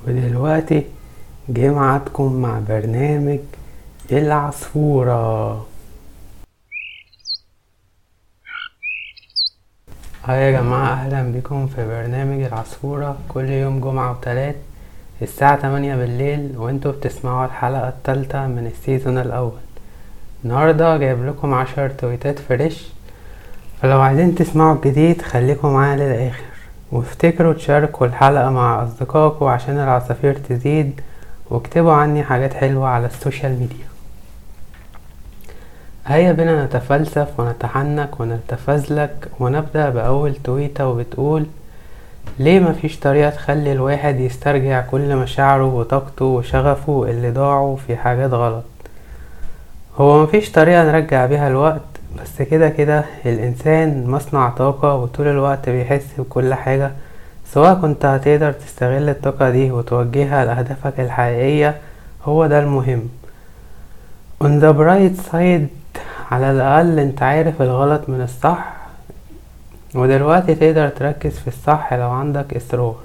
ودلوقتي جه ميعادكم مع برنامج العصفورة ها يا جماعة أهلا بكم في برنامج العصفورة كل يوم جمعة وتلات الساعة تمانية بالليل وانتوا بتسمعوا الحلقة التالتة من السيزون الأول النهاردة جايب لكم عشر تويتات فريش فلو عايزين تسمعوا الجديد خليكم معايا للآخر وافتكروا تشاركوا الحلقة مع أصدقائكم عشان العصافير تزيد واكتبوا عني حاجات حلوة على السوشيال ميديا هيا بنا نتفلسف ونتحنك ونتفزلك ونبدأ بأول تويتة وبتقول ليه مفيش طريقة تخلي الواحد يسترجع كل مشاعره وطاقته وشغفه اللي ضاعوا في حاجات غلط هو مفيش طريقة نرجع بيها الوقت بس كده كده الإنسان مصنع طاقة وطول الوقت بيحس بكل حاجة سواء كنت هتقدر تستغل الطاقة دي وتوجهها لأهدافك الحقيقية هو ده المهم on the bright side على الأقل انت عارف الغلط من الصح ودلوقتي تقدر تركز في الصح لو عندك إصرار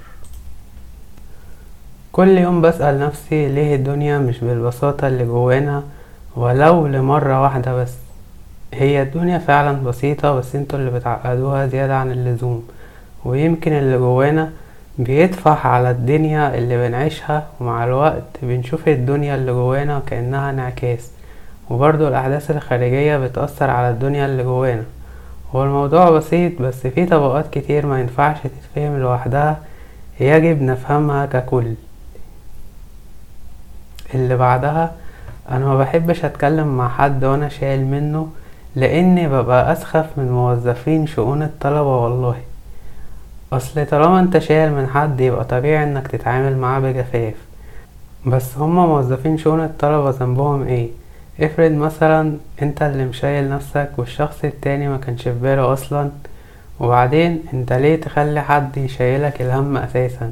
كل يوم بسأل نفسي ليه الدنيا مش بالبساطة اللي جوانا ولو لمرة واحدة بس هي الدنيا فعلا بسيطة بس انتوا اللي بتعقدوها زيادة عن اللزوم ويمكن اللي جوانا بيطفح على الدنيا اللي بنعيشها ومع الوقت بنشوف الدنيا اللي جوانا كأنها انعكاس وبرضو الأحداث الخارجية بتأثر على الدنيا اللي جوانا هو الموضوع بسيط بس فيه طبقات كتير ما ينفعش تتفهم لوحدها يجب نفهمها ككل اللي بعدها انا ما بحبش اتكلم مع حد وانا شايل منه لاني ببقى اسخف من موظفين شؤون الطلبة والله اصل طالما انت شايل من حد يبقى طبيعي انك تتعامل معاه بجفاف بس هما موظفين شؤون الطلبة ذنبهم ايه افرض مثلا انت اللي مشايل نفسك والشخص التاني ما كانش في باله اصلا وبعدين انت ليه تخلي حد يشيلك الهم اساسا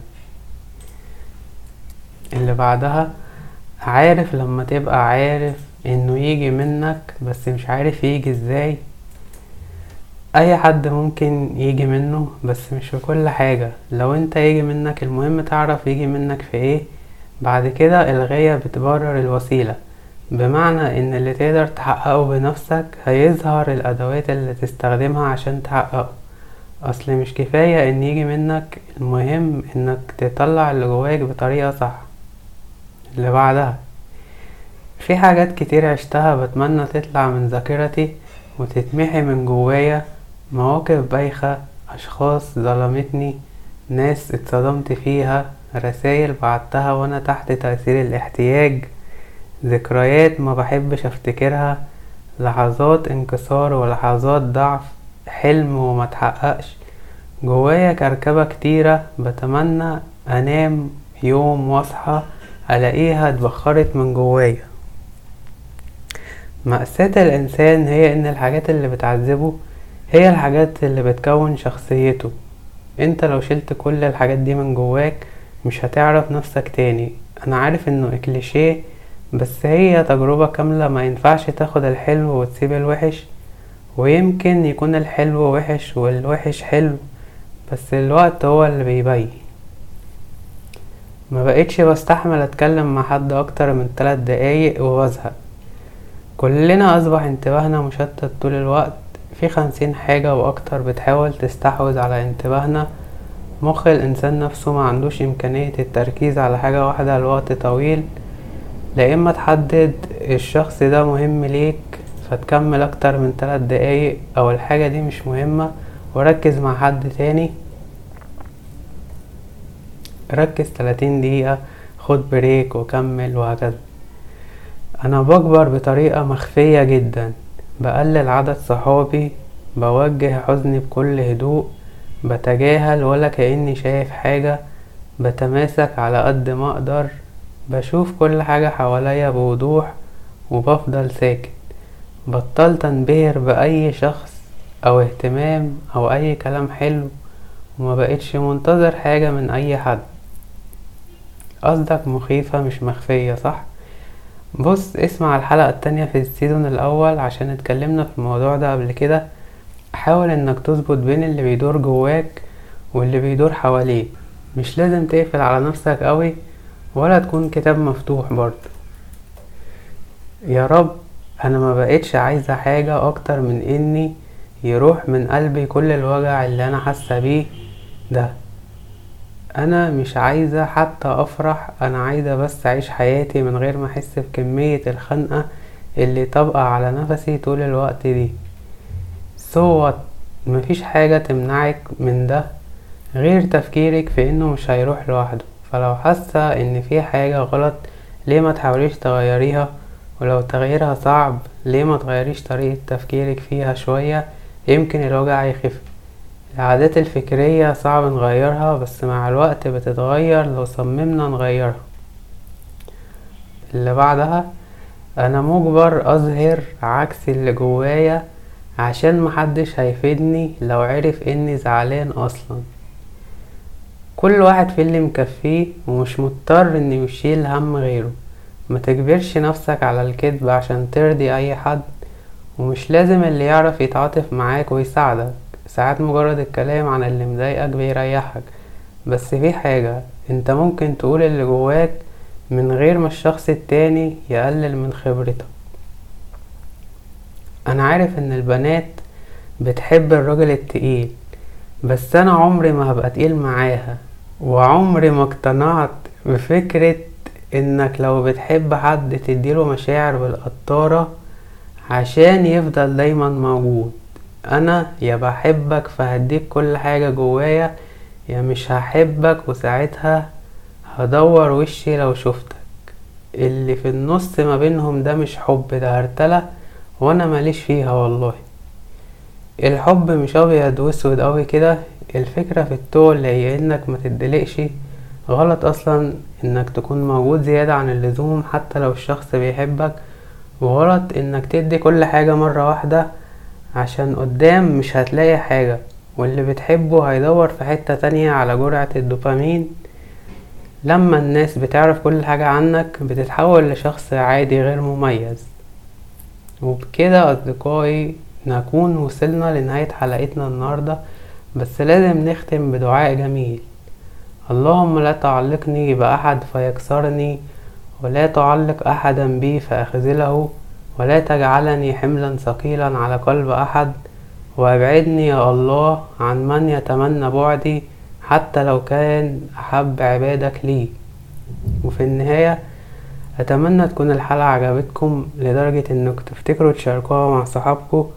اللي بعدها عارف لما تبقى عارف انه يجي منك بس مش عارف يجي ازاي اي حد ممكن يجي منه بس مش في كل حاجة لو انت يجي منك المهم تعرف يجي منك في ايه بعد كده الغاية بتبرر الوسيلة بمعنى ان اللي تقدر تحققه بنفسك هيظهر الادوات اللي تستخدمها عشان تحققه اصل مش كفاية ان يجي منك المهم انك تطلع اللي جواك بطريقة صح اللي بعدها في حاجات كتير عشتها بتمنى تطلع من ذاكرتي وتتمحي من جوايا مواقف بايخة أشخاص ظلمتني ناس اتصدمت فيها رسايل بعتها وانا تحت تأثير الاحتياج ذكريات ما بحبش افتكرها لحظات انكسار ولحظات ضعف حلم وما تحققش جوايا كركبة كتيرة بتمنى انام يوم واصحى الاقيها اتبخرت من جوايا مأساة الإنسان هي إن الحاجات اللي بتعذبه هي الحاجات اللي بتكون شخصيته انت لو شلت كل الحاجات دي من جواك مش هتعرف نفسك تاني انا عارف انه اكليشيه بس هي تجربة كاملة ما ينفعش تاخد الحلو وتسيب الوحش ويمكن يكون الحلو وحش والوحش حلو بس الوقت هو اللي بيبين ما بقيتش بستحمل اتكلم مع حد اكتر من تلات دقايق وبزهق كلنا اصبح انتباهنا مشتت طول الوقت في خمسين حاجة واكتر بتحاول تستحوذ على انتباهنا مخ الانسان نفسه ما عندوش امكانية التركيز على حاجة واحدة لوقت طويل لا اما تحدد الشخص ده مهم ليك فتكمل اكتر من تلات دقايق او الحاجة دي مش مهمة وركز مع حد تاني ركز تلاتين دقيقة خد بريك وكمل وهكذا انا بكبر بطريقة مخفية جدا بقلل عدد صحابي بوجه حزني بكل هدوء بتجاهل ولا كأني شايف حاجة بتماسك على قد ما اقدر بشوف كل حاجة حواليا بوضوح وبفضل ساكت بطلت انبهر بأي شخص أو اهتمام أو أي كلام حلو وما بقتش منتظر حاجة من أي حد قصدك مخيفة مش مخفية صح؟ بص اسمع الحلقة التانية في السيزون الأول عشان اتكلمنا في الموضوع ده قبل كده حاول انك تظبط بين اللي بيدور جواك واللي بيدور حواليك مش لازم تقفل على نفسك قوي ولا تكون كتاب مفتوح برضه يا رب انا ما بقتش عايزة حاجة اكتر من اني يروح من قلبي كل الوجع اللي انا حاسة بيه ده انا مش عايزة حتى افرح انا عايزة بس اعيش حياتي من غير ما احس بكمية الخنقة اللي طابقة على نفسي طول الوقت دي so what مفيش حاجة تمنعك من ده غير تفكيرك في انه مش هيروح لوحده فلو حاسة ان في حاجة غلط ليه ما تحاوليش تغيريها ولو تغييرها صعب ليه ما تغيريش طريقة تفكيرك فيها شوية يمكن الوجع يخف العادات الفكرية صعب نغيرها بس مع الوقت بتتغير لو صممنا نغيرها اللي بعدها انا مجبر اظهر عكس اللي جوايا عشان محدش هيفيدني لو عرف اني زعلان اصلا كل واحد في اللي مكفيه ومش مضطر انه يشيل هم غيره ما تجبرش نفسك على الكذب عشان ترضي اي حد ومش لازم اللي يعرف يتعاطف معاك ويساعدك ساعات مجرد الكلام عن اللي مضايقك بيريحك بس في حاجة انت ممكن تقول اللي جواك من غير ما الشخص التاني يقلل من خبرتك انا عارف ان البنات بتحب الراجل التقيل بس انا عمري ما هبقى تقيل معاها وعمري ما اقتنعت بفكرة انك لو بتحب حد تديله مشاعر بالقطارة عشان يفضل دايما موجود انا يا بحبك فهديك كل حاجة جوايا يا مش هحبك وساعتها هدور وشي لو شفتك اللي في النص ما بينهم ده مش حب ده هرتلة وانا ماليش فيها والله الحب مش ابيض واسود اوي كده الفكرة في التقل هي انك ما تدلقش غلط اصلا انك تكون موجود زيادة عن اللزوم حتى لو الشخص بيحبك وغلط انك تدي كل حاجة مرة واحدة عشان قدام مش هتلاقي حاجة واللي بتحبه هيدور في حتة تانية على جرعة الدوبامين لما الناس بتعرف كل حاجة عنك بتتحول لشخص عادي غير مميز وبكده أصدقائي نكون وصلنا لنهاية حلقتنا النهاردة بس لازم نختم بدعاء جميل اللهم لا تعلقني بأحد فيكسرني ولا تعلق أحدا بي فأخذله ولا تجعلني حملا ثقيلا على قلب أحد وابعدني يا الله عن من يتمنى بعدي حتى لو كان أحب عبادك لي وفي النهاية أتمنى تكون الحلقة عجبتكم لدرجة إنكم تفتكروا تشاركوها مع صحابكم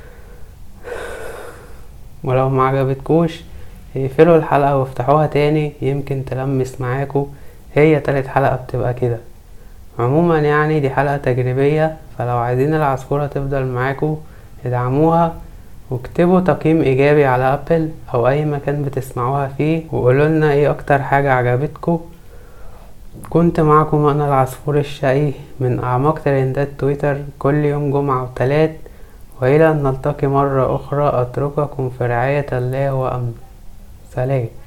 ولو ما عجبتكوش اقفلوا الحلقة وافتحوها تاني يمكن تلمس معاكوا هي تالت حلقة بتبقى كده عموما يعني دي حلقة تجريبية فلو عايزين العصفورة تفضل معاكوا ادعموها واكتبوا تقييم ايجابي على ابل او اي مكان بتسمعوها فيه وقولولنا ايه اكتر حاجة عجبتكم كنت معكم انا العصفور الشقي من اعماق ترندات تويتر كل يوم جمعة وتلات والى ان نلتقي مرة اخرى اترككم في رعاية الله وامنه سلام